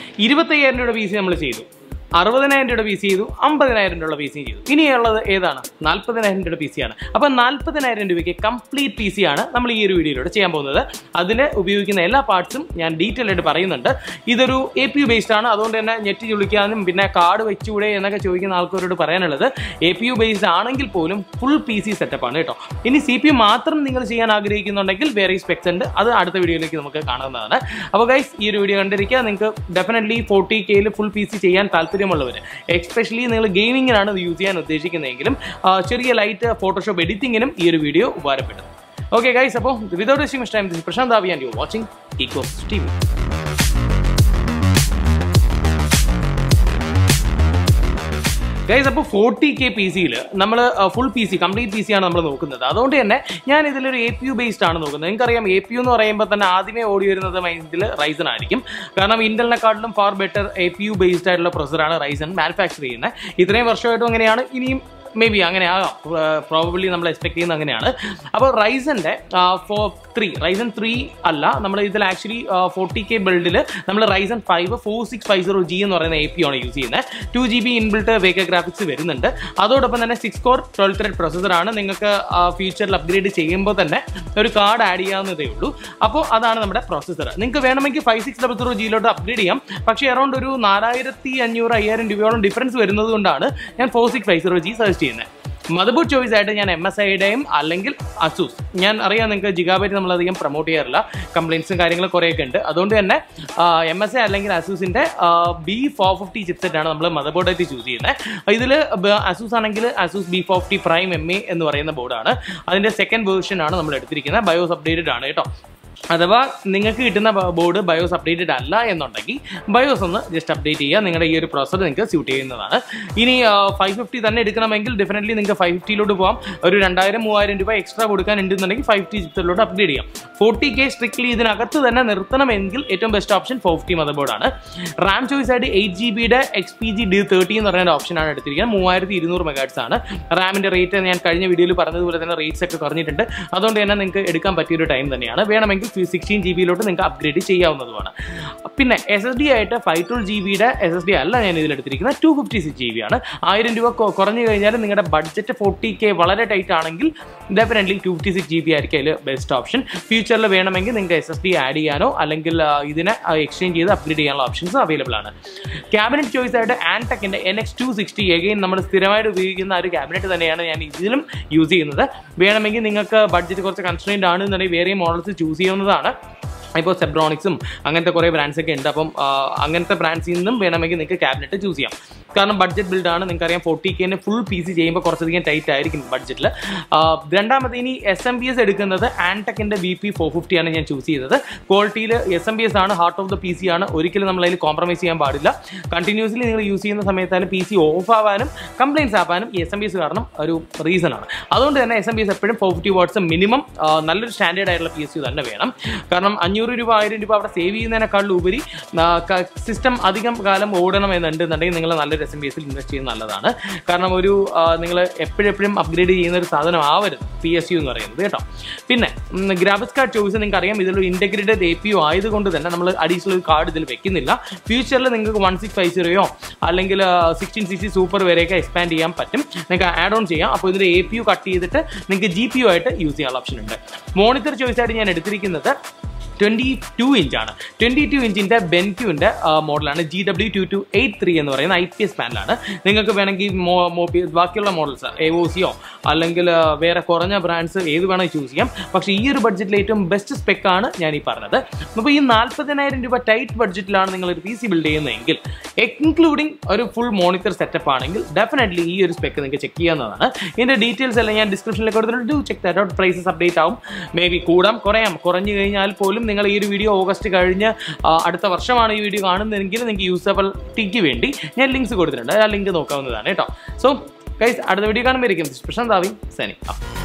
ഇരുപത്തയ്യായിരം രൂപയുടെ P C നമ്മൾ ചെയ്തു അറുപതിനായിരം രൂപയുടെ പി സി ചെയ്തു അമ്പതിനായിരം രൂപയുടെ പി സി ചെയ്തു ഇനിയുള്ളത് ഏതാണ് നാൽപ്പതിനായിരം രൂപയുടെ പി സി ആണ് അപ്പോൾ നാൽപ്പതിനായിരം രൂപയ്ക്ക് കംപ്ലീറ്റ് പി സി ആണ് നമ്മൾ ഈ ഒരു വീഡിയോയിലൂടെ ചെയ്യാൻ പോകുന്നത് അതിൽ ഉപയോഗിക്കുന്ന എല്ലാ പാർട്സും ഞാൻ ഡീറ്റെയിൽ ആയിട്ട് പറയുന്നുണ്ട് ഇതൊരു എ പി യു ബേസ്ഡ് ആണ് അതുകൊണ്ട് തന്നെ ഞെട്ടി ചുളിക്കാനും പിന്നെ കാർഡ് വെച്ചുകൂടെ എന്നൊക്കെ ചോദിക്കുന്ന ആൾക്കാരോട് പറയാനുള്ളത് എ പി യു ബേസ്ഡ് ആണെങ്കിൽ പോലും ഫുൾ പി സി സെറ്റപ്പ് ആണ് കേട്ടോ ഇനി സി പി യു മാത്രം നിങ്ങൾ ചെയ്യാൻ ആഗ്രഹിക്കുന്നുണ്ടെങ്കിൽ വേറെ സ്പെക്സ് ഉണ്ട് അത് അടുത്ത വീഡിയോയിലേക്ക് നമുക്ക് കാണുന്നതാണ് അപ്പോൾ ഗൈസ് ഈ ഒരു വീഡിയോ കണ്ടിരിക്കുക നിങ്ങൾക്ക് ഡെഫിനറ്റ്ലി ഫോർട്ടി കെയിൽ ഫുൾ പി സി ചെയ്യാൻ താല്പര്യമുള്ളവർ എക്സ്പെഷ്യലി നിങ്ങൾ ഗെയിമിങ്ങിനാണ് ഇത് യൂസ് ചെയ്യാൻ ഉദ്ദേശിക്കുന്നതെങ്കിലും ആ, ചെറിയ ലൈറ്റ് ഫോട്ടോഷോപ്പ് എഡിറ്റിങ്ങിനും ഈ ഒരു വീഡിയോ ഉപകാരപ്പെടും ഓക്കെ ഗൈസ് അപ്പോൾ without wasting time this Prashanth ആവി ആൻഡ് യു വാച്ചിങ് ഈക്കോസ് ടി വി ഗൈസ് അപ്പോൾ ഫോർട്ടി കെ പി സിയിൽ നമ്മൾ full P C complete P C ആണ് നമ്മൾ നോക്കുന്നത് അതുകൊണ്ട് തന്നെ ഞാൻ ഇതിലൊരു എ പി യു ബേസ്ഡ് ആണ് നോക്കുന്നത് നിങ്ങൾക്കറിയാം എ പി യു എന്ന് പറയുമ്പോൾ തന്നെ ആദ്യമേ ഓടി വരുന്നത് മൈൻഡിൽ റൈസൺ ആയിരിക്കും കാരണം ഇന്റലിനെക്കാട്ടിലും far better A P U based ആയിട്ടുള്ള പ്രൊസറാണ് റൈസൺ മാനുഫാക്ചർ ചെയ്യുന്നത് ഇത്രയും വർഷമായിട്ടും അങ്ങനെയാണ് ഇനിയും മേ ബി അങ്ങനെ ആകാം പ്രോബബ്ലി നമ്മൾ എക്സ്പെക്ട് ചെയ്യുന്നത് അങ്ങനെയാണ് അപ്പോൾ റൈസന്റെ ഫോർ ത്രീ റൈസൻ ത്രീ അല്ല നമ്മൾ ഇതിൽ ആക്ച്വലി ഫോർട്ടി കെ ബിൽഡിൽ നമ്മൾ Ryzen five four six five zero G എന്ന് പറയുന്ന എ പി ആണ് യൂസ് ചെയ്യുന്നത് two G B inbuilt Vega graphics വരുന്നുണ്ട് അതോടൊപ്പം തന്നെ സിക്സ് കോർ ട്വൽവ് ത്രെഡ് പ്രൊസസ്സറാണ് നിങ്ങൾക്ക് ഫ്യൂച്ചറിൽ അപ്ഗ്രേഡ് ചെയ്യുമ്പോൾ തന്നെ ഒരു കാർഡ് ആഡ് ചെയ്യാവുന്നതേ ഉള്ളൂ അപ്പോൾ അതാണ് നമ്മുടെ പ്രൊസസ്സർ നിങ്ങൾക്ക് വേണമെങ്കിൽ ഫൈവ് സിക്സ് ഡബിൾ സീറോ ജിയിലോട്ട് അപ്ഗ്രേഡ് ചെയ്യാം പക്ഷേ അറൗണ്ട് ഒരു നാലായിരത്തി അഞ്ഞൂറ് അയ്യായിരം രൂപയോളം ഡിഫറൻസ് വരുന്നത് കൊണ്ടാണ് ഞാൻ four six five zero G suggest ചെയ്യുന്നത് മദർബോർഡ് ചോയ്സ് ആയിട്ട് ഞാൻ എം എസ് ഐയുടെയും അല്ലെങ്കിൽ അസൂസ് ഞാൻ അറിയാം നിങ്ങൾക്ക് ജിഗാബൈറ്റ് നമ്മളധികം പ്രൊമോട്ട് ചെയ്യാറില്ല കംപ്ലയിൻസും കാര്യങ്ങളും കുറേയൊക്കെ ഉണ്ട് അതുകൊണ്ട് തന്നെ എം എസ് ഐ അല്ലെങ്കിൽ അസൂസിന്റെ ബി ഫോർ ഫിഫ്റ്റി ചിപ്സെറ്റ് ആണ് നമ്മൾ മദർബോർഡായിട്ട് ചൂസ് ചെയ്യുന്നത് ഇതിൽ അസൂസ് ആണെങ്കിൽ Asus B four fifty prime M A എന്ന് പറയുന്ന ബോർഡാണ് അതിന്റെ സെക്കൻഡ് വേർഷൻ ആണ് നമ്മൾ എടുത്തിരിക്കുന്നത് ബയോസ് അപ്ഡേറ്റഡ് ആണ് കേട്ടോ അഥവാ നിങ്ങൾക്ക് കിട്ടുന്ന ബോർഡ് ബയോസ് അപ്ഡേറ്റഡ് അല്ല എന്നുണ്ടെങ്കിൽ ബയോസ് ഒന്ന് ജസ്റ്റ് അപ്ഡേറ്റ് ചെയ്യുക നിങ്ങളുടെ ഈ ഒരു പ്രോസർ നിങ്ങൾക്ക് സ്യൂട്ട് ചെയ്യുന്നതാണ് ഇനി ഫൈവ് ഫിഫ്റ്റി തന്നെ എടുക്കണമെങ്കിൽ ഡെഫിനറ്റ്ലി നിങ്ങൾക്ക് ഫൈവ് ഫിഫ്റ്റിയിലോട്ട് പോകാം ഒരു രണ്ടായിരം മൂവായിരം രൂപ എക്സ്ട്രാ കൊടുക്കാൻ ഉണ്ടെന്നുണ്ടെങ്കിൽ ഫൈവ് ഫിഫ്റ്റി ചിപ്സിലോട്ട് അപ്ഗ്രേഡ് ചെയ്യാം ഫോർട്ടി കെ സ്ട്രിക്ട്ലി ഇതിനകത്ത് തന്നെ നിർത്തണമെങ്കിൽ ഏറ്റവും best option four fifty mother ബോർഡാണ് റാം ചോയ്സ് ആയിട്ട് എയ്റ്റ് ജി ബിയുടെ X P G D thirty എന്ന് പറയുന്ന ഓപ്ഷനാണ് എടുത്തിരിക്കുന്നത് മൂവായിരത്തി ഇരുന്നൂറ് മെഗാറ്റ്സ് ആണ് റാമിന്റെ റേറ്റ് ഞാൻ കഴിഞ്ഞ വീഡിയോയിൽ പറഞ്ഞതുപോലെ തന്നെ റേറ്റ്സ് ഒക്കെ കുറഞ്ഞിട്ടുണ്ട് അതുകൊണ്ട് തന്നെ നിങ്ങൾക്ക് എടുക്കാൻ പറ്റിയൊരു ടൈം തന്നെയാണ് വേണമെങ്കിൽ സിക്സ്റ്റീൻ ജി ബിയിലോട്ട് നിങ്ങൾക്ക് അപ്ഗ്രേഡ് ചെയ്യാവുന്നതുമാണ് പിന്നെ എസ് എസ് ഡി ആയിട്ട് ഫൈവ് ട്വൽ ജി ബിയുടെ എസ് എസ് ഡി അല്ല ഞാൻ ഇതിൽ എടുത്തിരിക്കുന്നത് two fifty six G B ആണ് ആയിരം രൂപ കൊ- കുറഞ്ഞു കഴിഞ്ഞാൽ നിങ്ങളുടെ ബഡ്ജറ്റ് ഫോർട്ടി കെ വളരെ ടൈറ്റ് ആണെങ്കിൽ definitely two fifty six G B ആയിരിക്കും അതിൽ ബെസ്റ്റ് ഓപ്ഷൻ ഫ്യൂച്ചറിൽ വേണമെങ്കിൽ നിങ്ങൾക്ക് എസ് എസ് ഡി ആഡ് ചെയ്യാനോ അല്ലെങ്കിൽ ആ, ഇതിനെ എക്സ്ചേഞ്ച് ചെയ്ത് അപ്ഗ്രേഡ് ചെയ്യാനുള്ള ഓപ്ഷൻസ് അവൈലബിൾ ആണ് ക്യാബിനറ്റ് ചോയ്സ് ആയിട്ട് ആൻടെക്കിന്റെ N X two sixty again നമ്മൾ സ്ഥിരമായിട്ട് ഉപയോഗിക്കുന്ന ആ ഒരു ക്യാബിനറ്റ് തന്നെയാണ് ഞാൻ ഇതിലും യൂസ് ചെയ്യുന്നത് വേണമെങ്കിൽ നിങ്ങൾക്ക് ബഡ്ജറ്റ് കുറച്ച് കൺസ്ട്രെയിൻഡ് ആണെന്നുണ്ടെങ്കിൽ വേറെ മോഡൽസ് ചൂസ് ചെയ്യാവുന്നതാണ് ഇപ്പോൾ സെബ്രോണിക്സും അങ്ങനത്തെ കുറേ ബ്രാൻഡ്സ് ഒക്കെ ഉണ്ട് അപ്പം ആ, അങ്ങനത്തെ ബ്രാൻഡ്സിൽ നിന്നും വേണമെങ്കിൽ നിങ്ങൾക്ക് ക്യാബിനറ്റ് ചൂസ് ചെയ്യാം കാരണം ബഡ്ജറ്റ് ബിൽഡാണ് നിങ്ങൾക്കറിയാം ഫോർട്ടി കെന് ഫുൾ പി സി ചെയ്യുമ്പോൾ കുറച്ചധികം ടൈറ്റ് ആയിരിക്കും ബഡ്ജറ്റിൽ രണ്ടാമത് ഇനി എസ് എം ബി എസ് എടുക്കുന്നത് ആൻടെക്കിൻ്റെ ബി പി ഫോർ ഫിഫ്റ്റി ആണ് ഞാൻ ചൂസ് ചെയ്തത് ക്വാളിറ്റിയിൽ എസ് എം ബി എസ് ആണ് heart of the P C ആണ് ഒരിക്കലും നമ്മൾ അതിൽ കോംപ്രമൈസ് ചെയ്യാൻ പാടില്ല കണ്ടിന്യൂസ്ലി നിങ്ങൾ യൂസ് ചെയ്യുന്ന സമയത്തായാലും പി സി ഓഫ് ആവാനും കംപ്ലയിൻസ് ആവാനും ഈ എസ് എം ബി എസ് കാരണം ഒരു റീസൺ ആണ് അതുകൊണ്ട് തന്നെ എസ് എം ബി എസ് എപ്പോഴും ഫോർ ഫിഫ്റ്റി വാട്ട്സ് മിനിമം നല്ലൊരു സ്റ്റാൻഡേർഡ് ആയിട്ടുള്ള പി എസ് യു തന്നെ വേണം കാരണം അഞ്ഞൂറ് രൂപ ആയിരം രൂപ അവിടെ സേവ് ചെയ്യുന്നതിനേക്കാളും ഉപരി സിസ്റ്റം അധികം കാലം ഓടണം എന്നുണ്ടെന്നുണ്ടെങ്കിൽ നിങ്ങൾ നല്ലൊരു എസ് എം ബി എസിൽ ഇൻവെസ്റ്റ് ചെയ്യുന്നത് നല്ലതാണ് കാരണം ഒരു നിങ്ങൾ എപ്പോഴെപ്പോഴും അപ്ഗ്രേഡ് ചെയ്യുന്ന ഒരു സാധനം ആവരുത് പി എസ് യു എന്ന് പറയുന്നത് കേട്ടോ പിന്നെ ഗ്രാഫിക്സ് കാർഡ് ചോയ്സ് നിങ്ങൾക്ക് അറിയാം ഇതിലൊരു ഇന്റഗ്രേറ്റഡ് എ പി യു ആയതുകൊണ്ട് തന്നെ നമ്മൾ അഡീഷണൽ ഒരു കാർഡ് ഇതിൽ വെക്കുന്നില്ല ഫ്യൂച്ചറിൽ നിങ്ങൾക്ക് വൺ സിക്സ് ഫൈവ് സീറോയോ അല്ലെങ്കിൽ സിക്സ്റ്റീൻ സി സി സൂപ്പർ വരെയൊക്കെ എക്സ്പാൻഡ് ചെയ്യാൻ പറ്റും നിങ്ങൾക്ക് ആഡ് ഓൺ ചെയ്യാം അപ്പോൾ ഇതിൽ എ പി യു കട്ട് ചെയ്തിട്ട് നിങ്ങൾക്ക് ജി പി യു ആയിട്ട് യൂസ് ചെയ്യാനുള്ള ഓപ്ഷൻ ഉണ്ട് മോണിറ്റർ ചോയ്സ് ആയിട്ട് ഞാൻ എടുത്തിരിക്കുന്നത് ട്വൻറ്റി ടു ഇഞ്ചാണ് ട്വൻറ്റി ടു ഇഞ്ചിൻ്റെ ബെൻക്യുവിൻ്റെ മോഡലാണ് G W two two eight three എന്ന് പറയുന്ന ഐ പി എസ് പാനലാണ് നിങ്ങൾക്ക് വേണമെങ്കിൽ മോ മോ ബാക്കിയുള്ള മോഡൽസ് എ ഒ സിയോ അല്ലെങ്കിൽ ആ, വേറെ കുറഞ്ഞ ബ്രാൻഡ്സ് ഏത് വേണമെങ്കിൽ ചൂസ് ചെയ്യാം പക്ഷേ ഈ ഒരു ബഡ്ജറ്റിൽ ഏറ്റവും ബെസ്റ്റ് സ്പെക്കാണ് ഞാൻ ഈ പറഞ്ഞത് അപ്പോൾ ഈ നാൽപ്പതിനായിരം രൂപ ടൈറ്റ് ബഡ്ജറ്റിലാണ് നിങ്ങൾ ഒരു പി സി ബിൽഡ് ചെയ്യുന്നതെങ്കിൽ ഇൻക്ലൂഡിങ് ഒരു ഫുൾ മോണിറ്റർ സെറ്റപ്പ് ആണെങ്കിൽ ഡെഫിനറ്റ്ലി ഈ ഒരു സ്പെക്ക് നിങ്ങൾക്ക് ചെക്ക് ചെയ്യാവുന്നതാണ് ഇതിൻ്റെ ഡീറ്റെയിൽസ് എല്ലാം ഞാൻ ഡിസ്ക്രിപ്ഷനിൽ കൊടുത്തിട്ടുണ്ട് do check that out prices update ആവും മേ ബി കൂടാം കുറയാം കുറഞ്ഞു കഴിഞ്ഞാൽ പോലും നിങ്ങൾ ഈ ഒരു വീഡിയോ ഓഗസ്റ്റ് കഴിഞ്ഞ് ആ, അടുത്ത വർഷമാണ് ഈ വീഡിയോ കാണുന്നതെങ്കിൽ നിങ്ങൾക്ക് യൂസബിലിറ്റിക്ക് വേണ്ടി ഞാൻ ലിങ്ക്സ് കൊടുത്തിട്ടുണ്ട് ആ ലിങ്ക് നോക്കാവുന്നതാണ് കേട്ടോ സോ ഗൈസ് അടുത്ത വീഡിയോ കാണുമ്പോഴേക്കും പ്രശാന്ത് ആവി സനി ആ